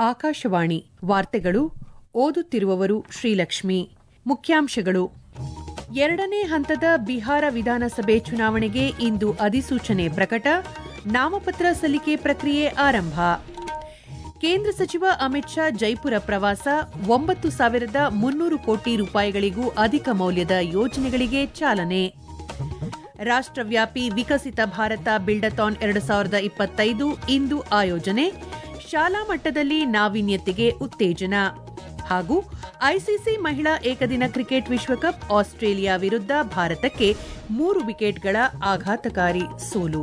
ಆಕಾಶವಾಣಿ ವಾರ್ತೆಗಳು ಓದುತ್ತಿರುವವರು ಶ್ರೀಲಕ್ಷ್ಮಿ ಮುಖ್ಯಾಂಶಗಳು ಎರಡನೇ ಹಂತದ ಬಿಹಾರ ವಿಧಾನಸಭೆ ಚುನಾವಣೆಗೆ ಇಂದು ಅಧಿಸೂಚನೆ ಪ್ರಕಟ ನಾಮಪತ್ರ ಸಲ್ಲಿಕೆ ಪ್ರಕ್ರಿಯೆ ಆರಂಭ ಕೇಂದ್ರ ಸಚಿವ ಅಮಿತ್ ಶಾ ಜೈಪುರ ಪ್ರವಾಸ ಒಂಬತ್ತು ಸಾವಿರದ ಮುನ್ನೂರು ಕೋಟಿ ರೂಪಾಯಿಗಳಿಗೂ ಅಧಿಕ ಮೌಲ್ಯದ ಯೋಜನೆಗಳಿಗೆ ಚಾಲನೆ ರಾಷ್ಟ್ರವ್ಯಾಪಿ ವಿಕಸಿತ ಭಾರತ ಬಿಲ್ಡಥಾನ್ ಎರಡು ಸಾವಿರದ ಇಪ್ಪತ್ತೈದು ಇಂದು ಆಯೋಜನೆ ಶಾಲಾ ಮಟ್ಟದಲ್ಲಿ ನಾವೀನ್ಯತೆಗೆ ಉತ್ತೇಜನ ಹಾಗೂ ಐಸಿಸಿ ಮಹಿಳಾ ಏಕದಿನ ಕ್ರಿಕೆಟ್ ವಿಶ್ವಕಪ್ ಆಸ್ಟ್ರೇಲಿಯಾ ವಿರುದ್ಧ ಭಾರತಕ್ಕೆ ಮೂರು ವಿಕೆಟ್ಗಳ ಆಘಾತಕಾರಿ ಸೋಲು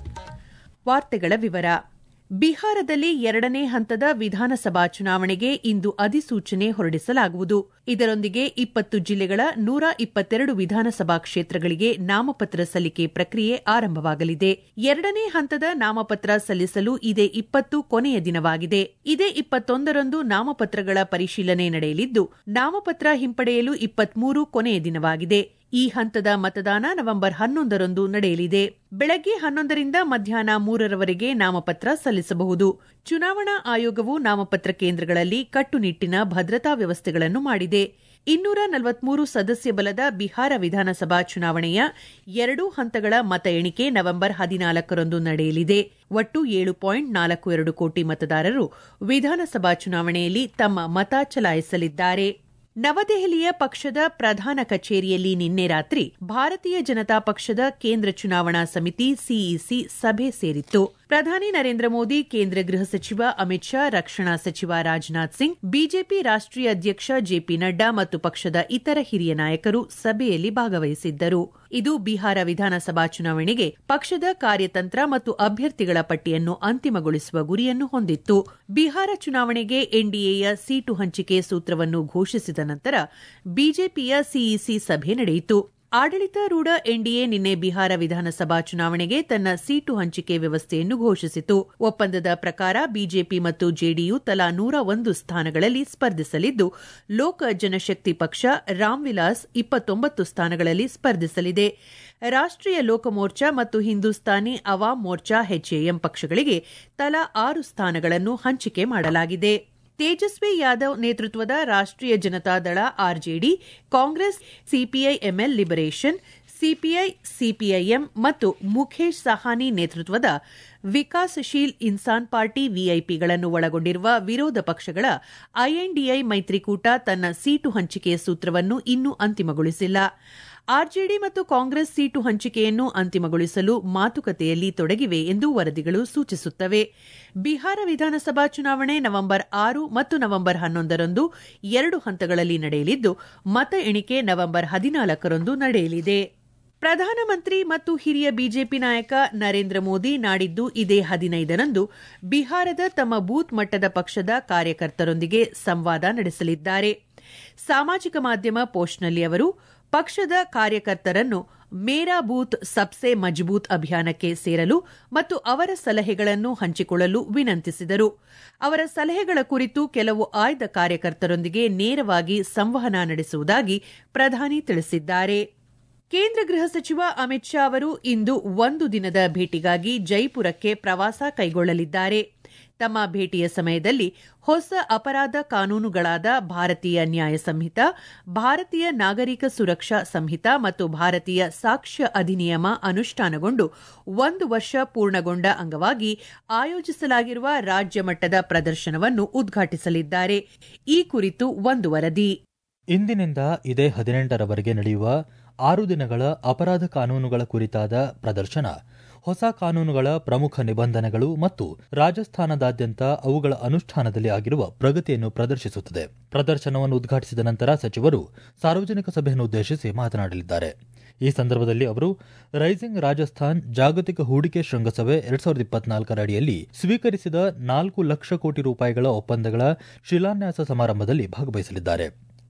ವಾರ್ತೆಗಳ ವಿವರ ಬಿಹಾರದಲ್ಲಿ ಎರಡನೇ ಹಂತದ ವಿಧಾನಸಭಾ ಚುನಾವಣೆಗೆ ಇಂದು ಅಧಿಸೂಚನೆ ಹೊರಡಿಸಲಾಗುವುದು ಇದರೊಂದಿಗೆ ಇಪ್ಪತ್ತು ಜಿಲ್ಲೆಗಳ ನೂರ ಇಪ್ಪತ್ತೆರಡು ವಿಧಾನಸಭಾ ಕ್ಷೇತ್ರಗಳಿಗೆ ನಾಮಪತ್ರ ಸಲ್ಲಿಕೆ ಪ್ರಕ್ರಿಯೆ ಆರಂಭವಾಗಲಿದೆ ಎರಡನೇ ಹಂತದ ನಾಮಪತ್ರ ಸಲ್ಲಿಸಲು ಇದೇ ಇಪ್ಪತ್ತು ಕೊನೆಯ ದಿನವಾಗಿದೆ ಇದೇ ಇಪ್ಪತ್ತೊಂದರಂದು ನಾಮಪತ್ರಗಳ ಪರಿಶೀಲನೆ ನಡೆಯಲಿದ್ದು ನಾಮಪತ್ರ ಹಿಂಪಡೆಯಲು ಇಪ್ಪತ್ಮೂರು ಕೊನೆಯ ದಿನವಾಗಿದೆ ಈ ಹಂತದ ಮತದಾನ ನವೆಂಬರ್ ಹನ್ನೊಂದರಂದು ನಡೆಯಲಿದೆ ಬೆಳಗ್ಗೆ ಹನ್ನೊಂದರಿಂದ ಮಧ್ಯಾಹ್ನ ಮೂರರವರೆಗೆ ನಾಮಪತ್ರ ಸಲ್ಲಿಸಬಹುದು ಚುನಾವಣಾ ಆಯೋಗವು ನಾಮಪತ್ರ ಕೇಂದ್ರಗಳಲ್ಲಿ ಕಟ್ಟುನಿಟ್ಟಿನ ಭದ್ರತಾ ವ್ಯವಸ್ಥೆಗಳನ್ನು ಮಾಡಿದೆ ಇನ್ನೂರ ನಲವತ್ಮೂರು ಸದಸ್ಯ ಬಲದ ಬಿಹಾರ ವಿಧಾನಸಭಾ ಚುನಾವಣೆಯ ಎರಡೂ ಹಂತಗಳ ಮತ ಎಣಿಕೆ ನವೆಂಬರ್ ಹದಿನಾಲ್ಕರಂದು ನಡೆಯಲಿದೆ ಒಟ್ಟು ಏಳು ಪಾಯಿಂಟ್ ನಾಲ್ಕು ಎರಡು ಕೋಟಿ ಮತದಾರರು ವಿಧಾನಸಭಾ ಚುನಾವಣೆಯಲ್ಲಿ ತಮ್ಮ ಮತ ಚಲಾಯಿಸಲಿದ್ದಾರೆ ನವದೆಹಲಿಯ ಪಕ್ಷದ ಪ್ರಧಾನ ಕಚೇರಿಯಲ್ಲಿ ನಿನ್ನೆ ರಾತ್ರಿ ಭಾರತೀಯ ಜನತಾ ಪಕ್ಷದ ಕೇಂದ್ರ ಚುನಾವಣಾ ಸಮಿತಿ ಸಿಇಸಿ ಸಭೆ ಸೇರಿತ್ತು ಪ್ರಧಾನಿ ನರೇಂದ್ರ ಮೋದಿ ಕೇಂದ್ರ ಗೃಹ ಸಚಿವ ಅಮಿತ್ ಶಾ ರಕ್ಷಣಾ ಸಚಿವ ರಾಜನಾಥ್ ಸಿಂಗ್ ಬಿಜೆಪಿ ರಾಷ್ಟೀಯ ಅಧ್ಯಕ್ಷ ಜೆಪಿ ನಡ್ಡಾ ಮತ್ತು ಪಕ್ಷದ ಇತರ ಹಿರಿಯ ನಾಯಕರು ಸಭೆಯಲ್ಲಿ ಭಾಗವಹಿಸಿದ್ದರು ಇದು ಬಿಹಾರ ವಿಧಾನಸಭಾ ಚುನಾವಣೆಗೆ ಪಕ್ಷದ ಕಾರ್ಯತಂತ್ರ ಮತ್ತು ಅಭ್ಯರ್ಥಿಗಳ ಪಟ್ಟಿಯನ್ನು ಅಂತಿಮಗೊಳಿಸುವ ಗುರಿಯನ್ನು ಹೊಂದಿತ್ತು ಬಿಹಾರ ಚುನಾವಣೆಗೆ ಎನ್ಡಿಎಯ ಸೀಟು ಹಂಚಿಕೆ ಸೂತ್ರವನ್ನು ಘೋಷಿಸಿದ ನಂತರ ಬಿಜೆಪಿಯ ಸಿಇಸಿ ಸಭೆ ನಡೆಯಿತು ಆಡಳಿತಾರೂಢ ಎನ್ಡಿಎ ನಿನ್ನೆ ಬಿಹಾರ ವಿಧಾನಸಭಾ ಚುನಾವಣೆಗೆ ತನ್ನ ಸೀಟು ಹಂಚಿಕೆ ವ್ಯವಸ್ಥೆಯನ್ನು ಘೋಷಿಸಿತು ಒಪ್ಪಂದದ ಪ್ರಕಾರ ಬಿಜೆಪಿ ಮತ್ತು ಜೆಡಿಯು ತಲಾ ನೂರ ಒಂದು ಸ್ಥಾನಗಳಲ್ಲಿ ಸ್ಪರ್ಧಿಸಲಿದ್ದು ಲೋಕ ಜನಶಕ್ತಿ ಪಕ್ಷ ರಾಮ್ವಿಲಾಸ್ ಇಪ್ಪತ್ತೊಂಬತ್ತು ಸ್ಥಾನಗಳಲ್ಲಿ ಸ್ಪರ್ಧಿಸಲಿದೆ ರಾಷ್ಟೀಯ ಲೋಕ ಮೋರ್ಚಾ ಮತ್ತು ಹಿಂದೂಸ್ತಾನಿ ಅವಾಮ್ ಮೋರ್ಚಾ ಎಚ್ಎಎಂ ಪಕ್ಷಗಳಿಗೆ ತಲಾ ಆರು ಸ್ಥಾನಗಳನ್ನು ಹಂಚಿಕೆ ಮಾಡಲಾಗಿದೆ ತೇಜಸ್ವಿ ಯಾದವ್ ನೇತೃತ್ವದ ರಾಷ್ಟೀಯ ಜನತಾದಳ ಆರ್ಜೆಡಿ ಕಾಂಗ್ರೆಸ್ ಸಿಪಿಐಎಂಎಲ್ ಲಿಬರೇಷನ್ ಸಿಪಿಐ ಸಿಪಿಐಎಂ ಮತ್ತು ಮುಖೇಶ್ ಸಹಾನಿ ನೇತೃತ್ವದ ವಿಕಾಸಶೀಲ್ ಇನ್ಸಾನ್ ಪಾರ್ಟಿ ವಿಐಪಿಗಳನ್ನು ಒಳಗೊಂಡಿರುವ ವಿರೋಧ ಪಕ್ಷಗಳ ಐಎನ್ಡಿಐ ಮೈತ್ರಿಕೂಟ ತನ್ನ ಸೀಟು ಹಂಚಿಕೆಯ ಸೂತ್ರವನ್ನು ಇನ್ನೂ ಅಂತಿಮಗೊಳಿಸಿಲ್ಲ ಆರ್ಜೆಡಿ ಮತ್ತು ಕಾಂಗ್ರೆಸ್ ಸೀಟು ಹಂಚಿಕೆಯನ್ನು ಅಂತಿಮಗೊಳಿಸಲು ಮಾತುಕತೆಯಲ್ಲಿ ತೊಡಗಿವೆ ಎಂದು ವರದಿಗಳು ಸೂಚಿಸುತ್ತವೆ ಬಿಹಾರ ವಿಧಾನಸಭಾ ಚುನಾವಣೆ ನವೆಂಬರ್ ಆರು ಮತ್ತು ನವೆಂಬರ್ ಹನ್ನೊಂದರಂದು ಎರಡು ಹಂತಗಳಲ್ಲಿ ನಡೆಯಲಿದ್ದು ಮತ ಎಣಿಕೆ ನವೆಂಬರ್ ಹದಿನಾಲ್ಕರಂದು ನಡೆಯಲಿದೆ ಪ್ರಧಾನಮಂತ್ರಿ ಮತ್ತು ಹಿರಿಯ ಬಿಜೆಪಿ ನಾಯಕ ನರೇಂದ್ರ ಮೋದಿ ನಾಡಿದ್ದು ಇದೇ ಹದಿನೈದರಂದು ಬಿಹಾರದ ತಮ್ಮ ಬೂತ್ ಮಟ್ಟದ ಪಕ್ಷದ ಕಾರ್ಯಕರ್ತರೊಂದಿಗೆ ಸಂವಾದ ನಡೆಸಲಿದ್ದಾರೆ ಸಾಮಾಜಿಕ ಮಾಧ್ಯಮ ಪೋಸ್ಟ್ನಲ್ಲಿ ಅವರು ಪಕ್ಷದ ಕಾರ್ಯಕರ್ತರನ್ನು ಮೇರಾ ಬೂತ್ ಸಬ್ಸೆ ಮಜಬೂತ್ ಅಭಿಯಾನಕ್ಕೆ ಸೇರಲು ಮತ್ತು ಅವರ ಸಲಹೆಗಳನ್ನು ಹಂಚಿಕೊಳ್ಳಲು ವಿನಂತಿಸಿದರು ಅವರ ಸಲಹೆಗಳ ಕುರಿತು ಕೆಲವು ಆಯ್ದ ಕಾರ್ಯಕರ್ತರೊಂದಿಗೆ ನೇರವಾಗಿ ಸಂವಹನ ನಡೆಸುವುದಾಗಿ ಪ್ರಧಾನಿ ತಿಳಿಸಿದ್ದಾರೆ ಕೇಂದ್ರ ಗೃಹ ಸಚಿವ ಅಮಿತ್ ಶಾ ಅವರು ಇಂದು ಒಂದು ದಿನದ ಭೇಟಿಗಾಗಿ ಜೈಪುರಕ್ಕೆ ಪ್ರವಾಸ ಕೈಗೊಳ್ಳಲಿದ್ದಾರೆ ತಮ್ಮ ಭೇಟಿಯ ಸಮಯದಲ್ಲಿ ಹೊಸ ಅಪರಾಧ ಕಾನೂನುಗಳಾದ ಭಾರತೀಯ ನ್ಯಾಯ ಸಂಹಿತ ಭಾರತೀಯ ನಾಗರಿಕ ಸುರಕ್ಷಾ ಸಂಹಿತ ಮತ್ತು ಭಾರತೀಯ ಸಾಕ್ಷ್ಯ ಅಧಿನಿಯಮ ಅನುಷ್ಠಾನಗೊಂಡು ಒಂದು ವರ್ಷ ಪೂರ್ಣಗೊಂಡ ಅಂಗವಾಗಿ ಆಯೋಜಿಸಲಾಗಿರುವ ರಾಜ್ಯ ಮಟ್ಟದ ಪ್ರದರ್ಶನವನ್ನು ಉದ್ಘಾಟಿಸಲಿದ್ದಾರೆ ಈ ಕುರಿತು ಒಂದು ವರದಿ ಇಂದಿನಿಂದ ಇದೇ ಹದಿನೆಂಟರವರೆಗೆ ನಡೆಯುವ ಆರು ದಿನಗಳ ಅಪರಾಧ ಕಾನೂನುಗಳ ಕುರಿತಾದ ಪ್ರದರ್ಶನ ಹೊಸ ಕಾನೂನುಗಳ ಪ್ರಮುಖ ನಿಬಂಧನೆಗಳು ಮತ್ತು ರಾಜಸ್ಥಾನದಾದ್ಯಂತ ಅವುಗಳ ಅನುಷ್ಠಾನದಲ್ಲಿ ಆಗಿರುವ ಪ್ರಗತಿಯನ್ನು ಪ್ರದರ್ಶಿಸುತ್ತದೆ ಪ್ರದರ್ಶನವನ್ನು ಉದ್ಘಾಟಿಸಿದ ನಂತರ ಸಚಿವರು ಸಾರ್ವಜನಿಕ ಸಭೆಯನ್ನು ಉದ್ದೇಶಿಸಿ ಮಾತನಾಡಲಿದ್ದಾರೆ ಈ ಸಂದರ್ಭದಲ್ಲಿ ಅವರು ರೈಸಿಂಗ್ ರಾಜಸ್ಥಾನ್ ಜಾಗತಿಕ ಹೂಡಿಕೆ ಶೃಂಗಸಭೆ ಎರಡ್ ಸಾವಿರದ ಇಪ್ಪತ್ನಾಲ್ಕರ ಅಡಿಯಲ್ಲಿ ಸ್ವೀಕರಿಸಿದ ನಾಲ್ಕು ಲಕ್ಷ ಕೋಟಿ ರೂಪಾಯಿಗಳ ಒಪ್ಪಂದಗಳ ಶಿಲಾನ್ಯಾಸ ಸಮಾರಂಭದಲ್ಲಿ ಭಾಗವಹಿಸಲಿದ್ದಾರೆ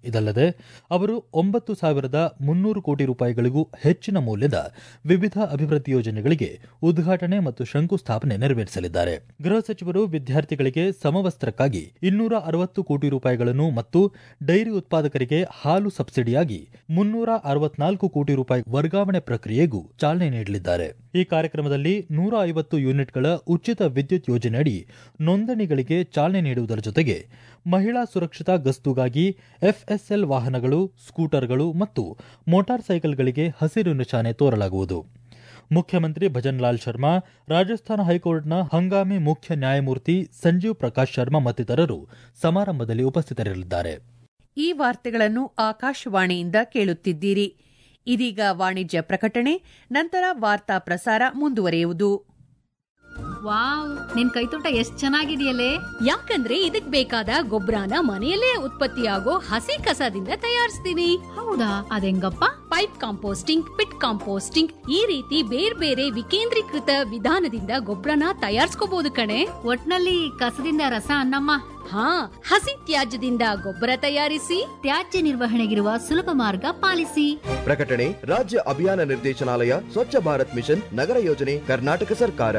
ಇದಲ್ಲದೆ ಅವರು ಒಂಬತ್ತು ಸಾವಿರದ ಮುನ್ನೂರು ಕೋಟಿ ರೂಪಾಯಿಗಳಿಗೂ ಹೆಚ್ಚಿನ ಮೌಲ್ಯದ ವಿವಿಧ ಅಭಿವೃದ್ಧಿ ಯೋಜನೆಗಳಿಗೆ ಉದ್ಘಾಟನೆ ಮತ್ತು ಶಂಕುಸ್ಥಾಪನೆ ನೆರವೇರಿಸಲಿದ್ದಾರೆ ಗೃಹ ಸಚಿವರು ವಿದ್ಯಾರ್ಥಿಗಳಿಗೆ ಸಮವಸ್ತ್ರಕ್ಕಾಗಿ ಇನ್ನೂರ ಅರವತ್ತು ಕೋಟಿ ರೂಪಾಯಿಗಳನ್ನು ಮತ್ತು ಡೈರಿ ಉತ್ಪಾದಕರಿಗೆ ಹಾಲು ಸಬ್ಸಿಡಿಯಾಗಿ ಮುನ್ನೂರ ಅರವತ್ನಾಲ್ಕು ಕೋಟಿ ರೂಪಾಯಿ ವರ್ಗಾವಣೆ ಪ್ರಕ್ರಿಯೆಗೂ ಚಾಲನೆ ನೀಡಲಿದ್ದಾರೆ ಈ ಕಾರ್ಯಕ್ರಮದಲ್ಲಿ ನೂರ ಐವತ್ತು ಯೂನಿಟ್ಗಳ ಉಚಿತ ವಿದ್ಯುತ್ ಯೋಜನೆಯಡಿ ನೋಂದಣಿಗಳಿಗೆ ಚಾಲನೆ ನೀಡುವುದರ ಜೊತೆಗೆ ಮಹಿಳಾ ಸುರಕ್ಷತಾ ಗಸ್ತುಗಾಗಿ ಎಫ್ಎಸ್ಎಲ್ ವಾಹನಗಳು ಸ್ಕೂಟರ್ಗಳು ಮತ್ತು ಮೋಟಾರ್ ಸೈಕಲ್ಗಳಿಗೆ ಹಸಿರು ನಿಶಾನೆ ತೋರಲಾಗುವುದು ಮುಖ್ಯಮಂತ್ರಿ ಭಜನ್ ಲಾಲ್ ಶರ್ಮಾ ರಾಜಸ್ಥಾನ ಹೈಕೋರ್ಟ್ನ ಹಂಗಾಮಿ ಮುಖ್ಯ ನ್ಯಾಯಮೂರ್ತಿ ಸಂಜೀವ್ ಪ್ರಕಾಶ್ ಶರ್ಮಾ ಮತ್ತಿತರರು ಸಮಾರಂಭದಲ್ಲಿ ಉಪಸ್ಥಿತರಿರಲಿದ್ದಾರೆ ಈ ವಾರ್ತೆಗಳನ್ನು ಆಕಾಶವಾಣಿಯಿಂದ ಕೇಳುತ್ತಿದ್ದೀರಿ ಇದೀಗ ವಾಣಿಜ್ಯ ಪ್ರಕಟಣೆ ನಂತರ ವಾರ್ತಾ ಪ್ರಸಾರ ಮುಂದುವರಿಯುವುದು ವಾವ್ ನಿನ್ ಕೈತೋಟ ಎಷ್ಟ್ ಚೆನ್ನಾಗಿದೆಯಲ್ಲೇ ಯಾಕಂದ್ರೆ ಇದಕ್ ಬೇಕಾದ ಗೊಬ್ಬರನ ಮನೆಯಲ್ಲೇ ಉತ್ಪತ್ತಿಯಾಗೋ ಹಸಿ ಕಸದಿಂದ ತಯಾರಿಸ್ತೀನಿ ಹೌದಾ ಅದೆಂಗಪ್ಪ ಪೈಪ್ ಕಾಂಪೋಸ್ಟಿಂಗ್ ಪಿಟ್ ಕಾಂಪೋಸ್ಟಿಂಗ್ ಈ ರೀತಿ ಬೇರೆ ಬೇರೆ ವಿಕೇಂದ್ರೀಕೃತ ವಿಧಾನದಿಂದ ಗೊಬ್ಬರನ ತಯಾರಿಸ್ಕೋಬಹುದು ಕಣೆ ಒಟ್ನಲ್ಲಿ ಕಸದಿಂದ ರಸ ಅನ್ನಮ್ಮ ಹಾ ಹಸಿ ತ್ಯಾಜ್ಯದಿಂದ ಗೊಬ್ಬರ ತಯಾರಿಸಿ ತ್ಯಾಜ್ಯ ನಿರ್ವಹಣೆಗಿರುವ ಸುಲಭ ಮಾರ್ಗ ಪಾಲಿಸಿ ಪ್ರಕಟಣೆ ರಾಜ್ಯ ಅಭಿಯಾನ ನಿರ್ದೇಶನಾಲಯ ಸ್ವಚ್ಛ ಭಾರತ್ ಮಿಷನ್ ನಗರ ಯೋಜನೆ ಕರ್ನಾಟಕ ಸರ್ಕಾರ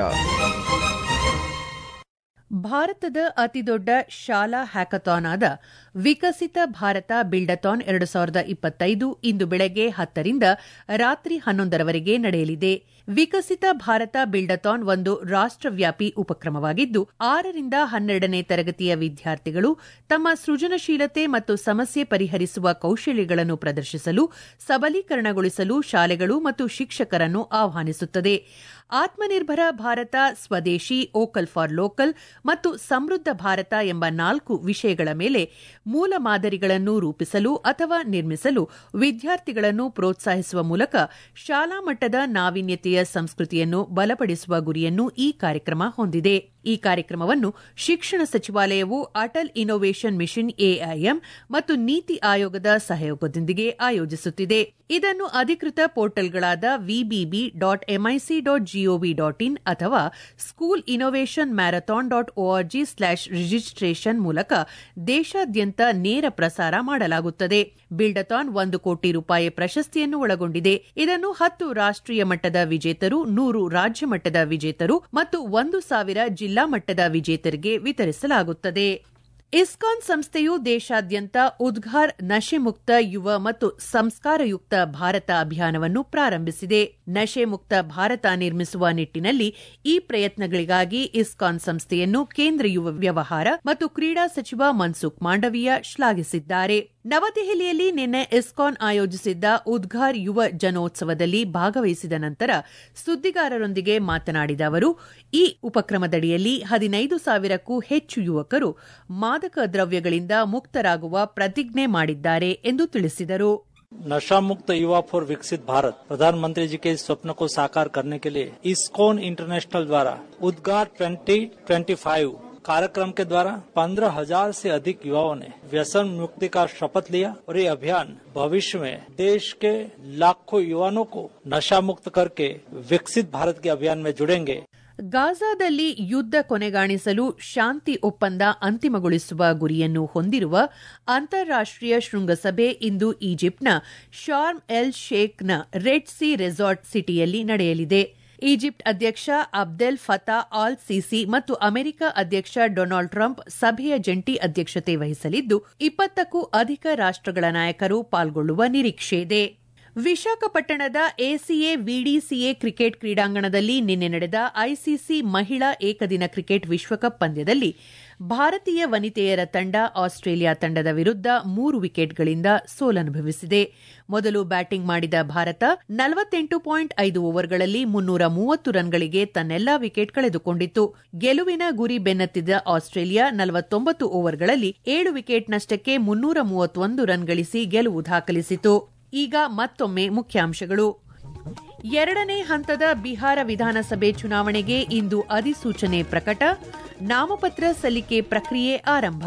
ಭಾರತದ ಅತಿದೊಡ್ಡ ಶಾಲಾ ಹ್ಯಾಕಥಾನ್ ಆದ ವಿಕಸಿತ ಭಾರತ ಬಿಲ್ಡಥಾನ್ ಎರಡು ಸಾವಿರದ ಇಪ್ಪತ್ತೈದು ಇಂದು ಬೆಳಗ್ಗೆ ಹತ್ತರಿಂದ ರಾತ್ರಿ ಹನ್ನೊಂದರವರೆಗೆ ನಡೆಯಲಿದೆ ವಿಕಸಿತ ಭಾರತ ಬಿಲ್ಡಥಾನ್ ಒಂದು ರಾಷ್ಟ್ರವ್ಯಾಪಿ ಉಪಕ್ರಮವಾಗಿದ್ದು ಆರರಿಂದ ಹನ್ನೆರಡನೇ ತರಗತಿಯ ವಿದ್ಯಾರ್ಥಿಗಳು ತಮ್ಮ ಸೃಜನಶೀಲತೆ ಮತ್ತು ಸಮಸ್ಯೆ ಪರಿಹರಿಸುವ ಕೌಶಲ್ಯಗಳನ್ನು ಪ್ರದರ್ಶಿಸಲು ಸಬಲೀಕರಣಗೊಳಿಸಲು ಶಾಲೆಗಳು ಮತ್ತು ಶಿಕ್ಷಕರನ್ನು ಆಹ್ವಾನಿಸುತ್ತದೆ ಆತ್ಮನಿರ್ಭರ ಭಾರತ ಸ್ವದೇಶಿ ಓಕಲ್ ಫಾರ್ ಲೋಕಲ್ ಮತ್ತು ಸಮೃದ್ಧ ಭಾರತ ಎಂಬ ನಾಲ್ಕು ವಿಷಯಗಳ ಮೇಲೆ ಮೂಲ ಮಾದರಿಗಳನ್ನು ರೂಪಿಸಲು ಅಥವಾ ನಿರ್ಮಿಸಲು ವಿದ್ಯಾರ್ಥಿಗಳನ್ನು ಪ್ರೋತ್ಸಾಹಿಸುವ ಮೂಲಕ ಶಾಲಾ ಮಟ್ಟದ ನಾವೀನ್ಯತೆಯ ಸಂಸ್ಕೃತಿಯನ್ನು ಬಲಪಡಿಸುವ ಗುರಿಯನ್ನು ಈ ಕಾರ್ಯಕ್ರಮ ಹೊಂದಿದೆ ಈ ಕಾರ್ಯಕ್ರಮವನ್ನು ಶಿಕ್ಷಣ ಸಚಿವಾಲಯವು ಅಟಲ್ ಇನ್ನೋವೇಷನ್ ಮಿಷನ್ ಎಐಎಂ ಮತ್ತು ನೀತಿ ಆಯೋಗದ ಸಹಯೋಗದೊಂದಿಗೆ ಆಯೋಜಿಸುತ್ತಿದೆ ಇದನ್ನು ಅಧಿಕೃತ ಪೋರ್ಟಲ್ಗಳಾದ VBB dot MIC dot GOV dot in ಅಥವಾ school innovation marathon dot ORG slash registration ಮೂಲಕ ದೇಶಾದ್ಯಂತ ನೇರ ಪ್ರಸಾರ ಮಾಡಲಾಗುತ್ತದೆ ಬಿಲ್ಡಥಾನ್ ಒಂದು ಕೋಟಿ ರೂಪಾಯಿ ಪ್ರಶಸ್ತಿಯನ್ನು ಒಳಗೊಂಡಿದೆ ಇದನ್ನು ಹತ್ತು ರಾಷ್ಟ್ರೀಯ ಮಟ್ಟದ ವಿಜೇತರು ನೂರು ರಾಜ್ಯ ಮಟ್ಟದ ವಿಜೇತರು ಮತ್ತು ಒಂದು ಸಾವಿರ ಜಿಲ್ಲಾ ಮಟ್ಟದ ವಿಜೇತರಿಗೆ ವಿತರಿಸಲಾಗುತ್ತದೆ ಇಸ್ಕಾನ್ ಸಂಸ್ಥೆಯು ದೇಶಾದ್ಯಂತ ಉದ್ಘಾರ್ ನಶೆ ಮುಕ್ತ ಯುವ ಮತ್ತು ಸಂಸ್ಕಾರಯುಕ್ತ ಭಾರತ ಅಭಿಯಾನವನ್ನು ಪ್ರಾರಂಭಿಸಿದೆ ನಶೆ ಮುಕ್ತ ಭಾರತ ನಿರ್ಮಿಸುವ ನಿಟ್ಟಿನಲ್ಲಿ ಈ ಪ್ರಯತ್ನಗಳಿಗಾಗಿ ಇಸ್ಕಾನ್ ಸಂಸ್ಥೆಯನ್ನು ಕೇಂದ್ರ ಯುವ ವ್ಯವಹಾರ ಮತ್ತು ಕ್ರೀಡಾ ಸಚಿವ ಮನ್ಸುಖ್ ಮಾಂಡವೀಯ ಶ್ಲಾಘಿಸಿದ್ದಾರೆ ನವದೆಹಲಿಯಲ್ಲಿ ನಿನ್ನೆ ಇಸ್ಕಾನ್ ಆಯೋಜಿಸಿದ್ದ ಉದ್ಘಾರ್ ಯುವ ಜನೋತ್ಸವದಲ್ಲಿ ಭಾಗವಹಿಸಿದ ನಂತರ ಸುದ್ದಿಗಾರರೊಂದಿಗೆ ಮಾತನಾಡಿದ ಅವರು ಈ ಉಪಕ್ರಮದಡಿಯಲ್ಲಿ ಹದಿನೈದು ಸಾವಿರಕ್ಕೂ ಹೆಚ್ಚು ಯುವಕರು ಮಾದಕ ದ್ರವ್ಯಗಳಿಂದ ಮುಕ್ತರಾಗುವ ಪ್ರತಿಜ್ಞೆ ಮಾಡಿದ್ದಾರೆ ಎಂದು ತಿಳಿಸಿದರು नशा मुक्त युवा फॉर विकसित भारत प्रधानमंत्री जी के इस स्वप्न को साकार करने के लिए इस्कॉन इंटरनेशनल द्वारा उद्गार 2025 कार्यक्रम के द्वारा पंद्रह हजार से अधिक युवाओं ने व्यसन मुक्ति का शपथ लिया और ये अभियान भविष्य में देश के लाखों युवाओं को नशा मुक्त करके विकसित भारत के अभियान में जुड़ेंगे ಗಾಜಾದಲ್ಲಿ ಯುದ್ಧ ಕೊನೆಗಾಣಿಸಲು ಶಾಂತಿ ಒಪ್ಪಂದ ಅಂತಿಮಗೊಳಿಸುವ ಗುರಿಯನ್ನು ಹೊಂದಿರುವ ಅಂತಾರಾಷ್ಟೀಯ ಶೃಂಗಸಭೆ ಇಂದು ಈಜಿಪ್ಟ್ನ ಶಾರ್ಮ್ ಎಲ್ ಶೇಖ್ನ ರೆಡ್ ಸಿ ರೆಸಾರ್ಟ್ ಸಿಟಿಯಲ್ಲಿ ನಡೆಯಲಿದೆ ಈಜಿಪ್ಟ್ ಅಧ್ಯಕ್ಷ ಅಬ್ದೆಲ್ ಫತಾ ಆಲ್ ಸಿಸಿ ಮತ್ತು ಅಮೆರಿಕ ಅಧ್ಯಕ್ಷ ಡೊನಾಲ್ಡ್ ಟ್ರಂಪ್ ಸಭೆಯ ಜಂಟಿ ಅಧ್ಯಕ್ಷತೆ ವಹಿಸಲಿದ್ದು ಇಪ್ಪತ್ತಕ್ಕೂ ಅಧಿಕ ರಾಷ್ಟಗಳ ನಾಯಕರು ಪಾಲ್ಗೊಳ್ಳುವ ನಿರೀಕ್ಷೆಯಿದೆ ವಿಶಾಖಪಟ್ಟಣದ ಎಸಿಎ ವಿಡಿಸಿಎ ಕ್ರಿಕೆಟ್ ಕ್ರೀಡಾಂಗಣದಲ್ಲಿ ನಿನ್ನೆ ನಡೆದ ಐಸಿಸಿ ಮಹಿಳಾ ಏಕದಿನ ಕ್ರಿಕೆಟ್ ವಿಶ್ವಕಪ್ ಪಂದ್ಯದಲ್ಲಿ ಭಾರತೀಯ ವನಿತೆಯರ ತಂಡ ಆಸ್ಟ್ರೇಲಿಯಾ ತಂಡದ ವಿರುದ್ಧ ಮೂರು ವಿಕೆಟ್ಗಳಿಂದ ಸೋಲನುಭವಿಸಿದೆ ಮೊದಲು ಬ್ಯಾಟಿಂಗ್ ಮಾಡಿದ ಭಾರತ ನಲವತ್ತೆಂಟು ಪಾಯಿಂಟ್ ಐದು ಓವರ್ಗಳಲ್ಲಿ ಮುನ್ನೂರ ಮೂವತ್ತು ರನ್ಗಳಿಗೆ ತನ್ನೆಲ್ಲಾ ವಿಕೆಟ್ ಕಳೆದುಕೊಂಡಿತ್ತು ಗೆಲುವಿನ ಗುರಿ ಬೆನ್ನತ್ತಿದ ಆಸ್ಟ್ರೇಲಿಯಾ ನಲವತ್ತೊಂಬತ್ತು ಓವರ್ಗಳಲ್ಲಿ ಏಳು ವಿಕೆಟ್ ನಷ್ಟಕ್ಕೆ ಮುನ್ನೂರ ಮೂವತ್ತೊಂದು ರನ್ ಗಳಿಸಿ ಗೆಲುವು ದಾಖಲಿಸಿತು ಈಗ ಮತ್ತೊಮ್ಮೆ ಮುಖ್ಯಾಂಶಗಳು ಎರಡನೇ ಹಂತದ ಬಿಹಾರ ವಿಧಾನಸಭೆ ಚುನಾವಣೆಗೆ ಇಂದು ಅಧಿಸೂಚನೆ ಪ್ರಕಟ ನಾಮಪತ್ರ ಸಲ್ಲಿಕೆ ಪ್ರಕ್ರಿಯೆ ಆರಂಭ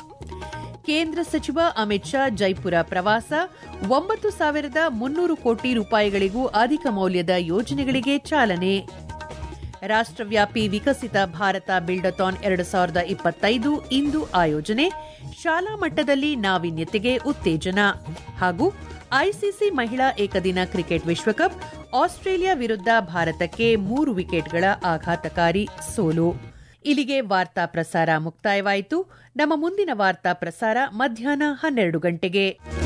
ಕೇಂದ್ರ ಸಚಿವ ಅಮಿತ್ ಶಾ ಜೈಪುರ ಪ್ರವಾಸ ಒಂಬತ್ತು ಸಾವಿರದ ಮುನ್ನೂರು ಕೋಟಿ ರೂಪಾಯಿಗಳಿಗೂ ಅಧಿಕ ಮೌಲ್ಯದ ಯೋಜನೆಗಳಿಗೆ ಚಾಲನೆ ರಾಷ್ಟ್ರವ್ಯಾಪಿ ವಿಕಸಿತ ಭಾರತ ಬಿಲ್ಡಥಾನ್ ಎರಡು ಸಾವಿರದ ಇಪ್ಪತ್ತೈದು ಇಂದು ಆಯೋಜನೆ ಶಾಲಾ ಮಟ್ಟದಲ್ಲಿ ನಾವೀನ್ಯತೆಗೆ ಉತ್ತೇಜನ ಹಾಗೂ ಐಸಿಸಿ ಮಹಿಳಾ ಏಕದಿನ ಕ್ರಿಕೆಟ್ ವಿಶ್ವಕಪ್ ಆಸ್ಟ್ರೇಲಿಯಾ ವಿರುದ್ಧ ಭಾರತಕ್ಕೆ ಮೂರು ವಿಕೆಟ್ಗಳ ಆಘಾತಕಾರಿ ಸೋಲು ಇಲ್ಲಿಗೆ ವಾರ್ತಾ ಪ್ರಸಾರ ಮುಕ್ತಾಯವಾಯಿತು ನಮ್ಮ ಮುಂದಿನ ವಾರ್ತಾ ಪ್ರಸಾರ ಮಧ್ಯಾಹ್ನ ಹನ್ನೆರಡು ಗಂಟೆಗೆ